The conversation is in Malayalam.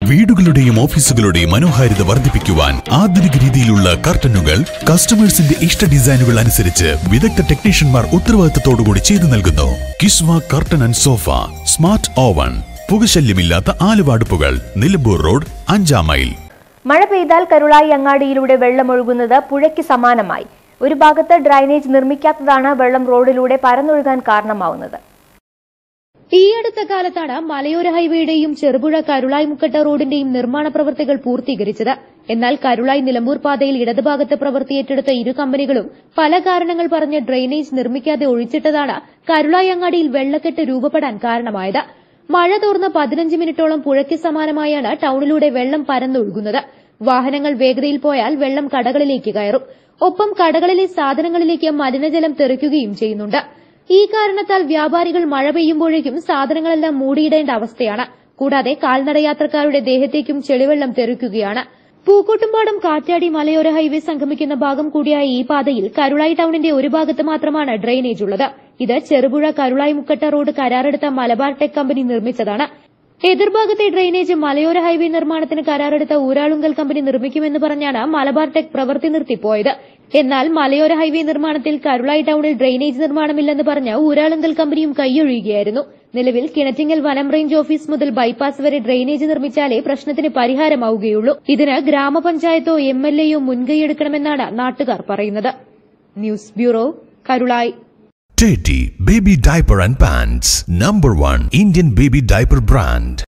വീടുകളുടെയും ഓഫീസുകളുടെയും മനോഹാരിത വർദ്ധിപ്പിക്കുവാൻ ആധുനിക രീതിയിലുള്ള കർട്ടനുകൾ കസ്റ്റമേഴ്സിന്റെ ഇഷ്ട ഡിസൈനുകൾ അനുസരിച്ച് വിദഗ്ധ ടെക്നീഷ്യന്മാർ ഉത്തരവാദിത്തത്തോടുകൂടി ചെയ്തു നൽകുന്നു കിസ്വ curtain and sofa smart oven പുകശല്യമില്ലാത്ത ആലുവാടുപ്പുകൾ നിലമ്പൂർ റോഡ് അഞ്ചാം മൈൽ മഴ പെയ്താൽ കരുളായി അങ്ങാടിയിലൂടെ വെള്ളമൊഴുകുന്നത് പുഴയ്ക്ക് സമാനമായി ഒരു ഭാഗത്ത് ഡ്രൈനേജ് നിർമ്മിക്കാത്തതാണ് വെള്ളം റോഡിലൂടെ പരന്നൊഴുകാൻ കാരണമാവുന്നത് ഈ അടുത്ത കാലത്താണ് മലയോര ഹൈവേയുടെയും ചെറുപുഴ കരുളായി മുക്കട്ട റോഡിന്റെയും നിർമ്മാണ പ്രവൃത്തികൾ പൂർത്തീകരിച്ചത് എന്നാൽ കരുളായി നിലമ്പൂർ പാതയിൽ ഇടതുഭാഗത്ത് പ്രവൃത്തി ഏറ്റെടുത്ത ഇരു കമ്പനികളും പല കാരണങ്ങൾ പറഞ്ഞ് ഡ്രെയിനേജ് നിർമ്മിക്കാതെ ഒഴിച്ചിട്ടതാണ് കരുളായി അങ്ങാടിയിൽ വെള്ളക്കെട്ട് രൂപപ്പെടാൻ കാരണമായത് മഴ തോർന്ന പതിനഞ്ച് മിനിറ്റോളം പുഴയ്ക്ക് സമാനമായാണ് ടൌണിലൂടെ വെള്ളം പരന്നൊഴുകുന്നത് വാഹനങ്ങൾ വേഗതയിൽ പോയാൽ വെള്ളം കടകളിലേക്ക് കയറും ഒപ്പം കടകളിലെ സാധനങ്ങളിലേക്ക് മലിനജലം തെറിക്കുകയും ചെയ്യുന്നുണ്ട് ഈ കാരണത്താൽ വ്യാപാരികൾ മഴ പെയ്യുമ്പോഴേക്കും സാധനങ്ങളെല്ലാം മൂടിയിടേണ്ട അവസ്ഥയാണ് കൂടാതെ കാൽനടയാത്രക്കാരുടെ ദേഹത്തേക്കും ചെളിവെള്ളം തെറിക്കുകയാണ് പൂക്കോട്ടുംപാടം കാറ്റാടി മലയോര ഹൈവേ സംഗമിക്കുന്ന ഭാഗം കൂടിയായ ഈ പാതയിൽ കരുളായി ടൌണിന്റെ ഒരു ഭാഗത്ത് മാത്രമാണ് ഡ്രെയിനേജ് ഉള്ളത് ഇത് ചെറുപുഴ കരുളായി മുക്കട്ട റോഡ് കരാറെടുത്ത മലബാർ ടെക് കമ്പനി നിർമ്മിച്ചതാണ് എതിർഭാഗത്തെ ഡ്രെയിനേജ് മലയോര ഹൈവേ നിർമ്മാണത്തിന് കരാറെടുത്ത ഊരാളുങ്കൽ കമ്പനി നിർമ്മിക്കുമെന്ന് പറഞ്ഞാണ് മലബാർ ടെക് പ്രവൃത്തി നിർത്തിപ്പോയത് എന്നാൽ മലയോര ഹൈവേ നിർമ്മാണത്തിൽ കരുളായി ടൌണിൽ ഡ്രെയിനേജ് നിർമ്മാണമില്ലെന്ന് പറഞ്ഞ് ഊരാളുങ്കൽ കമ്പനിയും കൈയൊഴിയുകയായിരുന്നു നിലവിൽ കിണറ്റിങ്ങൽ വനം റേഞ്ച് ഓഫീസ് മുതൽ ബൈപ്പാസ് വരെ ഡ്രെയിനേജ് നിർമ്മിച്ചാലേ പ്രശ്നത്തിന് പരിഹാരമാവുകയുള്ളൂ ഇതിന് ഗ്രാമപഞ്ചായത്തോ എം എൽ എയോ മുൻകൈയെടുക്കണമെന്നാണ് നാട്ടുകാർ പറയുന്നത് news bureau Karulai Teddy Baby Diaper and Pants Number 1 Indian Baby Diaper Brand